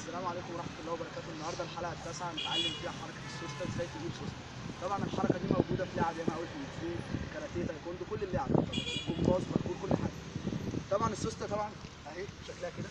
السلام عليكم ورحمه الله وبركاته النهارده الحلقه التاسعه هنتعلم فيها حركه السوسته ازاي تجيب سوسته طبعا الحركه دي موجوده في لعب ياما قوي في الجيم كاراتيه تايكوندو كل اللعب جمباز باركور كل حاجه طبعا السوسته طبعا اهي شكلها كده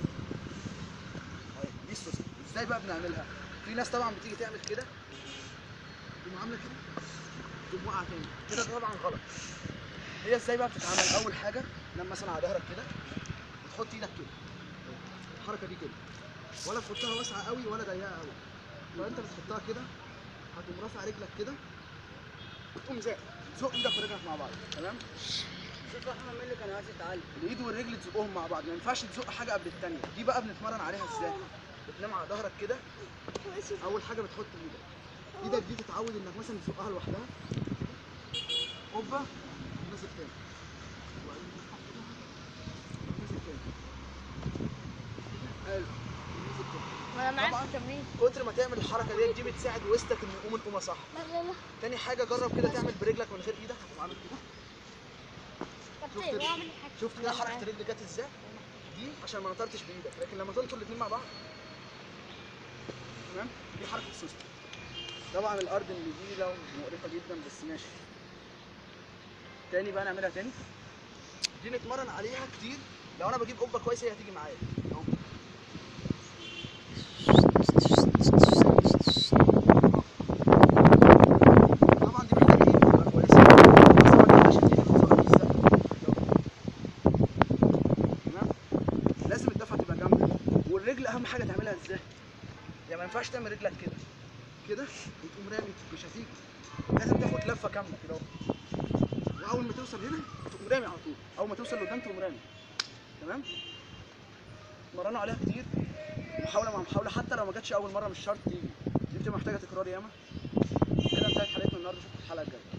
اهي دي السوسته ازاي بقى بنعملها في ناس طبعا بتيجي تعمل كده تقوم عامله كده تقوم واقعه تاني كده طبعا غلط هي ازاي بقى بتتعمل اول حاجه لما مثلا على ظهرك كده بتحط ايدك كده الحركه دي كده ولا تحطها واسعه قوي ولا ضيقه قوي فانت بتحطها كده هتقوم رافع رجلك كده وتقوم زق تزق ايدك ورجلك مع بعض تمام شوف احمد مين اللي كان عايز يتعلم الايد والرجل تزقهم مع بعض ما ينفعش تزق حاجه قبل الثانيه دي بقى بنتمرن عليها ازاي بتنام على ظهرك كده اول حاجه بتحط ايدك ايدك دي تتعود انك مثلا تزقها لوحدها هوبا نازل تاني وبعدين تفتح كده، نازل تاني حلو نازل تاني وانا معاك طبعاً. في التمرين كتر ما تعمل الحركه ديت دي بتساعد وسطك انه يقوم القومه صح لا لا لا تاني حاجه جرب كده تعمل برجلك من غير ايدك هتقوم عامل كده طب شفت طيب اعمل حاجه شفت كده حركه الرجل جت ازاي دي عشان ما نطرتش بايدك لكن لما تنطر الاثنين مع بعض تمام دي حركه السوسته طبعا الارض اللي دي لو مقرفه جدا بس ماشي تاني بقى نعملها تاني دي نتمرن عليها كتير لو انا بجيب قبه كويسه هي هتيجي معايا اهو طبعا دي محتاجه ايد تبقى كويسه بس ما تقدرش تيجي تزق في السقف. تمام لازم الدفعه تبقى جامده والرجل اهم حاجه تعملها ازاي يعني ما ينفعش تعمل رجلك كده كده وتقوم رامي مش هتيجي لازم تاخد لفه كامله كده اهو واول ما توصل هنا تقوم رامي على طول اول ما توصل لقدام تقوم رامي تمام اتمرنوا عليها كتير محاوله مع محاوله حتى لو ما جاتش اول مره مش شرط تيجي دي بتبقى محتاجه تكرار ياما كده انتهت حلقتنا النهارده اشوفكم الحلقه الجايه